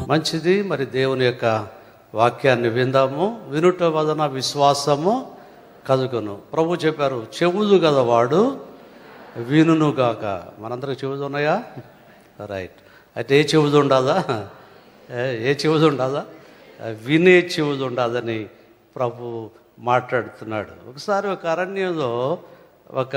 మంచిది మరి దేవుని యొక్క వాక్యాన్ని విందాము వినుట వదన విశ్వాసము కదుకును ప్రభు చెప్పారు చెవులు గలవాడు వినుగాక మనందరికి చెవులు ఉన్నాయా రైట్ అయితే ఏ చెవులు ఉండాలా ఏ- ఏ చెవులు ఉండాలా వినే చెవులు ఉండాలని ప్రభు మాట్లాడుతున్నాడు ఒకసారి ఒక అరణ్యంలో ఒక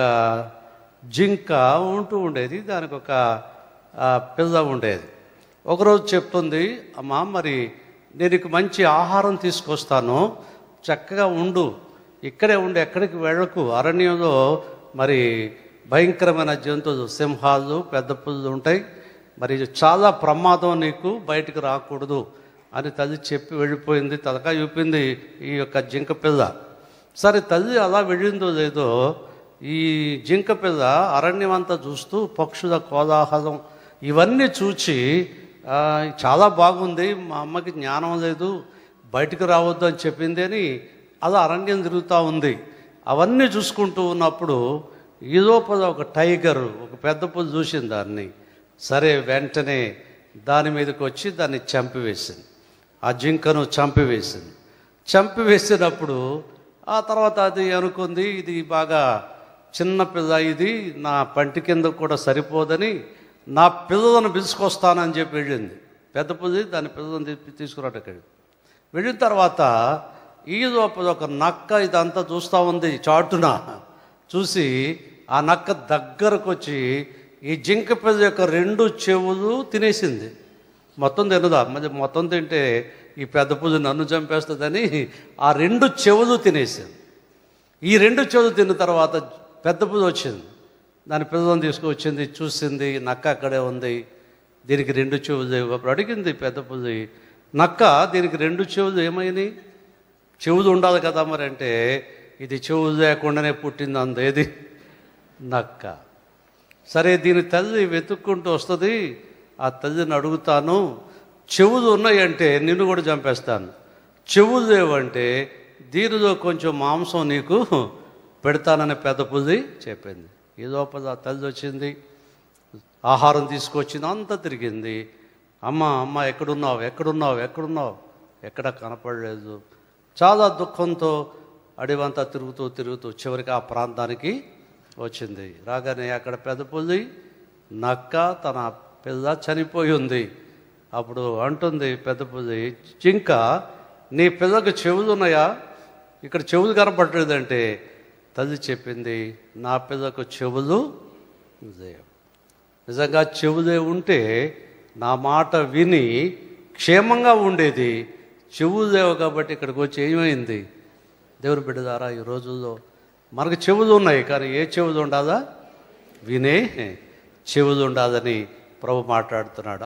జింక ఉంటూ ఉండేది దానికి ఒక ఆ, పిల్ల ఉండేది ఒకరోజు చెప్తుంది అమ్మా మరి నేను నీకు మంచి ఆహారం తీసుకొస్తాను చక్కగా ఉండు ఇక్కడే ఉండి ఎక్కడికి వెళ్ళకు అరణ్యంలో మరి భయంకరమైన జంతువులు సింహాలు పెద్ద పుల్లు ఉంటాయి మరి ఇది చాలా ప్రమాదం నీకు బయటికి రాకూడదు అని తల్లి చెప్పి వెళ్ళిపోయింది తలకాయ చూపింది ఈ యొక్క జింక పిల్ల సరే తల్లి అలా వెళ్ళిందో లేదో ఈ జింక పిల్ల అరణ్యం అంతా చూస్తూ పక్షుల కోలాహలం ఇవన్నీ చూచి "ఆ, చాలా బాగుంది మా అమ్మకి జ్ఞానం లేదు బయటకు రావద్దు అని చెప్పింది అని అలా అరణ్యం తిరుగుతూ ఉంది అవన్నీ చూసుకుంటూ ఉన్నప్పుడు ఈ లోపల ఒక టైగర్ ఒక పెద్ద పులి చూసింది దాన్ని సరే వెంటనే దాని మీదకి వచ్చి దాన్ని చంపివేసింది ఆ జింకను చంపివేసింది చంపివేసినప్పుడు ఆ తర్వాత అది అనుకుంది ఇది బాగా చిన్న పిల్ల ఇది నా పంటి కింద కూడా సరిపోదని నా పిల్లలను పిలుచుకొస్తానని చెప్పి వెళ్ళింది పెద్ద పులి దాని పిల్లలను తీసుకు తీసుకురాటక్కడి వెళ్ళిన తర్వాత ఈ లోపల ఒక నక్క ఇదంతా చూస్తూ ఉంది చాటున చూసి ఆ నక్క దగ్గరకు వచ్చి ఈ జింక పిల్ల యొక్క రెండు చెవులు తినేసింది మొత్తం తినదా మరి మొత్తం తింటే ఈ పెద్ద పూజ నన్ను చంపేస్తుందని ఆ రెండు చెవులు తినేసింది ఈ రెండు చెవులు తిన్న తర్వాత పెద్ద పూజ వచ్చింది దాని పిల్లలను తీసుకొచ్చింది చూసింది నక్క అక్కడే ఉంది దీనికి రెండు చెవులు లేవు. అప్పుడు అడిగింది పెద్ద పూజ నక్క దీనికి రెండు చెవులు ఏమైనాయి చెవులు ఉండాలి కదా మరి అంటే ఇది చెవులు లేకుండానే పుట్టింది అంది ఏది నక్క సరే దీని తల్లి వెతుక్కుంటూ వస్తుంది ఆ తల్లిని అడుగుతాను చెవులు ఉన్నాయంటే నిన్ను కూడా చంపేస్తాను చెవులు లేవంటే దీనిలో కొంచెం మాంసం నీకు పెడతానని పెద్ద పుల్లి చెప్పింది ఈ లోపల ఆ తల్లి వచ్చింది ఆహారం తీసుకొచ్చింది అంతా తిరిగింది అమ్మ అమ్మ ఎక్కడున్నావు ఎక్కడున్నావు ఎక్కడున్నావు ఎక్కడ కనపడలేదు చాలా దుఃఖంతో అడివంతా తిరుగుతూ తిరుగుతూ చివరికి ఆ ప్రాంతానికి వచ్చింది రాగానే అక్కడ పెద్ద పుల్లి నక్క తన పిల్ల చనిపోయి ఉంది అప్పుడు అంటుంది పెద్ద పుల్లి జింక నీ పిల్లకు చెవులు ఉన్నాయా ఇక్కడ చెవులు కనపడలేదంటే తల్లి చెప్పింది నా పిల్లకు చెవులు లేవు నిజంగా చెవులే ఉంటే నా మాట విని క్షేమంగా ఉండేది చెవులు లేవు కాబట్టి ఇక్కడికి వచ్చి ఏమైంది దేవుని బిడ్డదారా ఈ రోజుల్లో మనకు చెవులు ఉన్నాయి కానీ ఏ చెవులు ఉండాలా వినే చెవులు ఉండాలని ప్రభు మాట్లాడుతున్నాడు